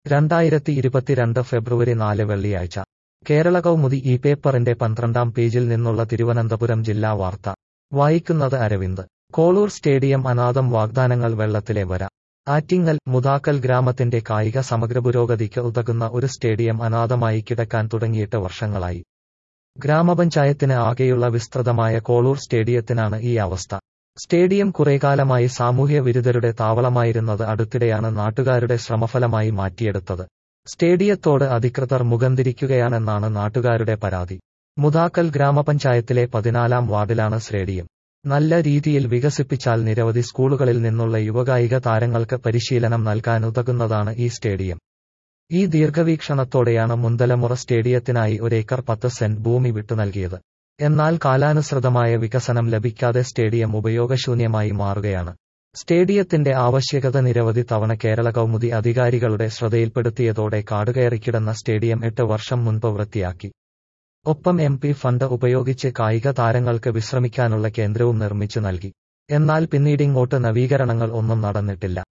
രണ്ടായിരത്തി ഇരുപത്തിരണ്ട് ഫെബ്രുവരി നാല് വെള്ളിയാഴ്ച കേരള കൗമുദി ഈ പേപ്പറിന്റെ പന്ത്രണ്ടാം പേജിൽ നിന്നുള്ള തിരുവനന്തപുരം ജില്ലാ വാർത്ത വായിക്കുന്നത് അരവിന്ദ് കോളൂർ സ്റ്റേഡിയം അനാഥം വാഗ്ദാനങ്ങൾ വെള്ളത്തിലെ വര ആറ്റിങ്ങൽ മുതാക്കൽ ഗ്രാമത്തിന്റെ കായിക സമഗ്ര പുരോഗതിക്ക് ഉതകുന്ന ഒരു സ്റ്റേഡിയം അനാഥമായി കിടക്കാൻ തുടങ്ങിയിട്ട് വർഷങ്ങളായി ഗ്രാമപഞ്ചായത്തിന് ആകെയുള്ള വിസ്തൃതമായ കോളൂർ സ്റ്റേഡിയത്തിനാണ് ഈ അവസ്ഥ സ്റ്റേഡിയം കുറേക്കാലമായി സാമൂഹ്യ വിരുദ്ധരുടെ താവളമായിരുന്നത് അടുത്തിടെയാണ് നാട്ടുകാരുടെ ശ്രമഫലമായി മാറ്റിയെടുത്തത് സ്റ്റേഡിയത്തോട് അധികൃതർ മുഖംതിരിക്കുകയാണെന്നാണ് നാട്ടുകാരുടെ പരാതി മുതാക്കൽ ഗ്രാമപഞ്ചായത്തിലെ പതിനാലാം വാർഡിലാണ് സ്റ്റേഡിയം നല്ല രീതിയിൽ വികസിപ്പിച്ചാൽ നിരവധി സ്കൂളുകളിൽ നിന്നുള്ള യുവകായിക താരങ്ങൾക്ക് പരിശീലനം നൽകാൻ ഉതകുന്നതാണ് ഈ സ്റ്റേഡിയം ഈ ദീർഘവീക്ഷണത്തോടെയാണ് മുന്തലമുറ സ്റ്റേഡിയത്തിനായി ഒരേക്കർ പത്ത് സെന്റ് ഭൂമി വിട്ടു നൽകിയത് എന്നാൽ കാലാനുസൃതമായ വികസനം ലഭിക്കാതെ സ്റ്റേഡിയം ഉപയോഗശൂന്യമായി മാറുകയാണ് സ്റ്റേഡിയത്തിന്റെ ആവശ്യകത നിരവധി തവണ കേരള കൗമുദി അധികാരികളുടെ ശ്രദ്ധയിൽപ്പെടുത്തിയതോടെ കാടുകയറിക്കിടന്ന സ്റ്റേഡിയം എട്ട് വർഷം മുൻപ് വൃത്തിയാക്കി ഒപ്പം എം പി ഫണ്ട് ഉപയോഗിച്ച് കായിക താരങ്ങൾക്ക് വിശ്രമിക്കാനുള്ള കേന്ദ്രവും നിർമ്മിച്ചു നൽകി എന്നാൽ പിന്നീടിങ്ങോട്ട് നവീകരണങ്ങൾ ഒന്നും നടന്നിട്ടില്ല